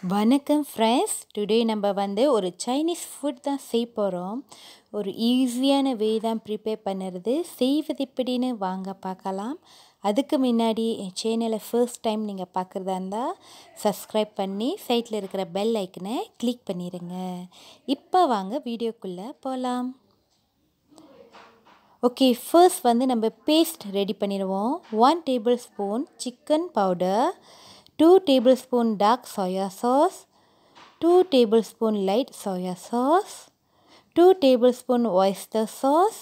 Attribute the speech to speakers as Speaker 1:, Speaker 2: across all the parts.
Speaker 1: வணக்கம் friends today நம்ம வந்து ஒரு சைனீஸ் ஃபுட் தான் செய்ய போகிறோம் ஒரு ஈஸியான வே தான் ப்ரிப்பேர் பண்ணுறது செய்வது எப்படின்னு வாங்க பார்க்கலாம் அதுக்கு முன்னாடி என் சேனலை ஃபர்ஸ்ட் டைம் நீங்கள் பார்க்குறதா இருந்தால் சப்ஸ்கிரைப் பண்ணி சைட்டில் இருக்கிற பெல் ஐக்கனை கிளிக் பண்ணிடுங்க இப்போ வாங்க வீடியோக்குள்ளே போகலாம் ஓகே ஃபர்ஸ்ட் வந்து நம்ம பேஸ்ட் ரெடி பண்ணிடுவோம் one tablespoon chicken powder two tablespoon dark soya sauce two tablespoon light soya sauce two tablespoon oyster sauce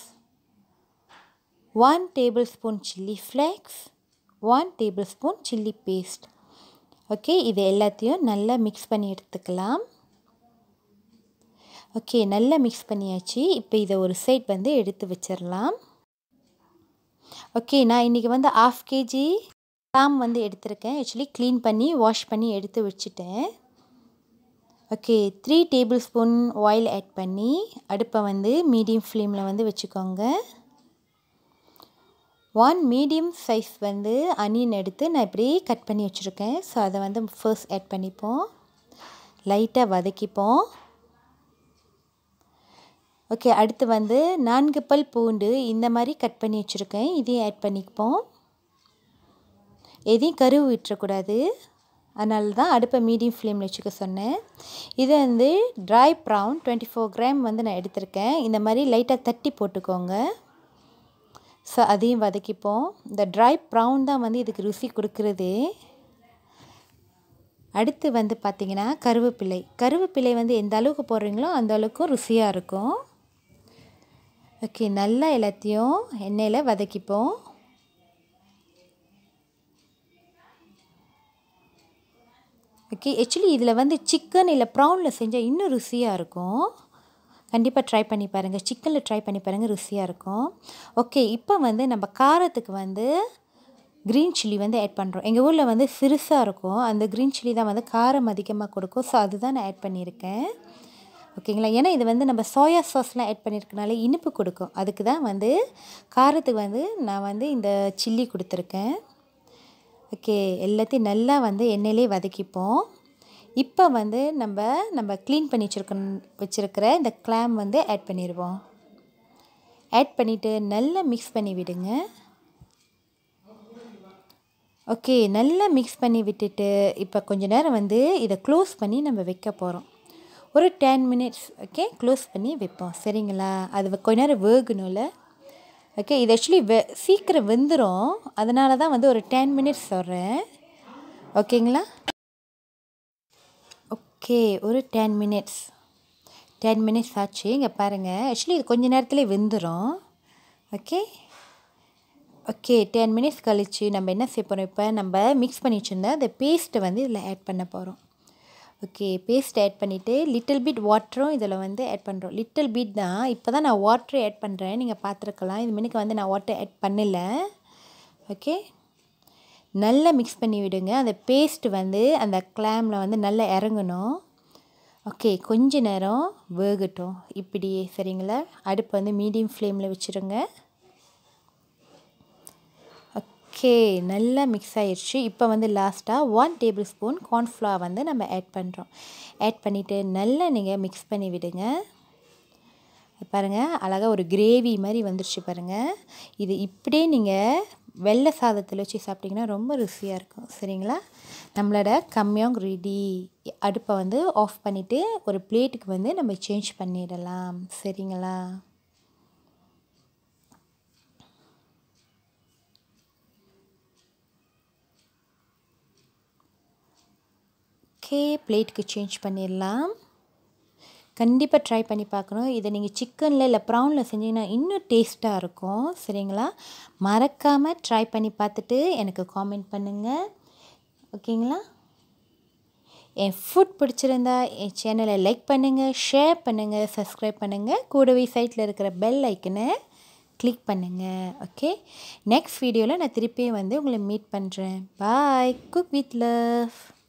Speaker 1: one tablespoon chilli flakes one tablespoon chilli paste okay இது எல்லாத்தையும் நல்லா mix பண்ணி எடுத்துக்கலாம் okay நல்லா mix பண்ணியாச்சு இப்போ இதை ஒரு சைட் வந்து எடுத்து வச்சிடலாம் ஓகே நான் இன்றைக்கி வந்து ஆஃப் கேஜி கிராம் வந்து எடுத்திருக்கேன் ஆக்சுவலி க்ளீன் பண்ணி வாஷ் பண்ணி எடுத்து வச்சுட்டேன் okay three tablespoon oil add பண்ணி அடுப்பை வந்து மீடியம் ஃப்ளேமில் வந்து வச்சுக்கோங்க ஒன் மீடியம் சைஸ் வந்து அனியன் எடுத்து நான் இப்படி கட் பண்ணி வச்சுருக்கேன் ஸோ அதை வந்து ஃபர்ஸ்ட் ஆட் பண்ணிப்போம் லைட்டாக வதக்கிப்போம் ஓகே அடுத்து வந்து நான்கு பல் பூண்டு இந்த மாதிரி கட் பண்ணி வச்சுருக்கேன் இதையும் ஆட் பண்ணிப்போம் எதையும் கருவு விட்டுறக்கூடாது அதனால தான் அடுப்பை மீடியம் ஃப்ளேமில் வச்சுக்க சொன்னேன் இது வந்து dry brown twenty four gram வந்து நான் எடுத்திருக்கேன் இந்த மாதிரி லைட்டாக தட்டி போட்டுக்கோங்க ஸோ அதையும் வதக்கிப்போம் இந்த ட்ரை ப்ரவுன் தான் வந்து இதுக்கு ருசி கொடுக்குறது அடுத்து வந்து பார்த்திங்கன்னா கருவேப்பிலை கருவேப்பிலை வந்து எந்த அளவுக்கு போடுறீங்களோ அந்த அளவுக்கு ருசியாக இருக்கும் ஓகே நல்லா எல்லாத்தையும் எண்ணெயில் வதக்கிப்போம் ஓகே ஆக்சுவலி இதில் வந்து சிக்கன் இல்லை ப்ரௌனில் செஞ்சால் இன்னும் ருசியாக இருக்கும் கண்டிப்பாக ட்ரை பண்ணி பாருங்கள் சிக்கனில் ட்ரை பண்ணி பாருங்கள் ருசியாக இருக்கும் ஓகே இப்போ வந்து நம்ம காரத்துக்கு வந்து க்ரீன் சில்லி வந்து ஆட் பண்ணுறோம் எங்கள் ஊரில் வந்து சிறுசாக இருக்கும் அந்த க்ரீன் சில்லி தான் வந்து காரம் அதிகமாக கொடுக்கும் ஸோ அதுதான் நான் ஆட் பண்ணியிருக்கேன் ஓகேங்களா ஏன்னா இது வந்து நம்ம சோயா சாஸ்லாம் ஆட் பண்ணியிருக்கனால இனிப்பு கொடுக்கும் அதுக்கு தான் வந்து காரத்துக்கு வந்து நான் வந்து இந்த சில்லி கொடுத்துருக்கேன் ஓகே எல்லாத்தையும் நல்லா வந்து எண்ணெயிலே வதக்கிப்போம் இப்போ வந்து நம்ம நம்ம க்ளீன் பண்ணி வச்சுருக்க வச்சுருக்கிற இந்த கிளாம் வந்து ஆட் பண்ணிடுவோம் ஆட் பண்ணிவிட்டு நல்லா மிக்ஸ் பண்ணி விடுங்க ஓகே நல்லா மிக்ஸ் பண்ணி விட்டுட்டு இப்போ கொஞ்ச நேரம் வந்து இதை க்ளோஸ் பண்ணி நம்ம வைக்க போகிறோம் ஒரு டென் மினிட்ஸ் ஓகே க்ளோஸ் பண்ணி வைப்போம் சரிங்களா அது கொஞ்ச நேரம் வேகணும்ல ஓகே இது ஆக்சுவலி வெ சீக்கிரம் வெந்துடும் அதனால தான் வந்து ஒரு டென் மினிட்ஸ் சொல்கிறேன் ஓகேங்களா ஓகே ஒரு டென் மினிட்ஸ் டென் மினிட்ஸ் ஆச்சு இங்கே பாருங்கள் ஆக்சுவலி இது கொஞ்ச நேரத்துலேயே வெந்துடும் ஓகே ஓகே டென் மினிட்ஸ் கழித்து நம்ம என்ன செய்ய போகிறோம் இப்போ நம்ம மிக்ஸ் பண்ணி வச்சுருந்தா அந்த பேஸ்ட்டை வந்து இதில் ஆட் பண்ண போகிறோம் ஓகே பேஸ்ட் ஆட் பண்ணிவிட்டு லிட்டில் பிட் வாட்டரும் இதில் வந்து ஆட் பண்ணுறோம் லிட்டில் பிட் தான் இப்போ தான் நான் வாட்ரு ஆட் பண்ணுறேன் நீங்கள் பார்த்துருக்கலாம் இது மினிக்கு வந்து நான் வாட்டர் ஆட் பண்ணலை ஓகே நல்லா மிக்ஸ் பண்ணி விடுங்க அந்த பேஸ்ட் வந்து அந்த கிளாமில் வந்து நல்லா இறங்கணும் ஓகே கொஞ்ச நேரம் வேகட்டும் இப்படியே சரிங்களா அடுப்பு வந்து மீடியம் ஃப்ளேமில் வச்சுருங்க ஓகே நல்லா மிக்ஸ் ஆயிடுச்சு இப்போ வந்து லாஸ்ட்டாக ஒன் டேபிள் ஸ்பூன் கார்ன்ஃப்ளவர் வந்து நம்ம ஆட் பண்ணுறோம் ஆட் பண்ணிவிட்டு நல்லா நீங்கள் மிக்ஸ் பண்ணி விடுங்க பாருங்கள் அழகாக ஒரு கிரேவி மாதிரி வந்துருச்சு பாருங்கள் இது இப்படியே நீங்கள் வெள்ளை சாதத்தில் வச்சு சாப்பிட்டிங்கன்னா ரொம்ப ருசியாக இருக்கும் சரிங்களா நம்மளோட கம்மியாக ரெடி அடுப்பை வந்து ஆஃப் பண்ணிவிட்டு ஒரு பிளேட்டுக்கு வந்து நம்ம சேஞ்ச் பண்ணிடலாம் சரிங்களா ஓகே பிளேட்டுக்கு சேஞ்ச் பண்ணிடலாம் கண்டிப்பாக ட்ரை பண்ணி பார்க்கணும் இதை நீங்கள் சிக்கனில் இல்லை ப்ரௌனில் செஞ்சிங்கன்னா இன்னும் டேஸ்ட்டாக இருக்கும் சரிங்களா மறக்காமல் ட்ரை பண்ணி பார்த்துட்டு எனக்கு காமெண்ட் பண்ணுங்கள் ஓகேங்களா என் ஃபுட் பிடிச்சிருந்தா என் சேனலை லைக் பண்ணுங்கள் ஷேர் பண்ணுங்கள் சப்ஸ்கிரைப் பண்ணுங்கள் கூடவே சைட்டில் இருக்கிற பெல் ஐக்கனை கிளிக் பண்ணுங்கள் ஓகே நெக்ஸ்ட் வீடியோவில் நான் திருப்பியும் வந்து உங்களை மீட் பண்ணுறேன் பாய் குக் வித் லவ்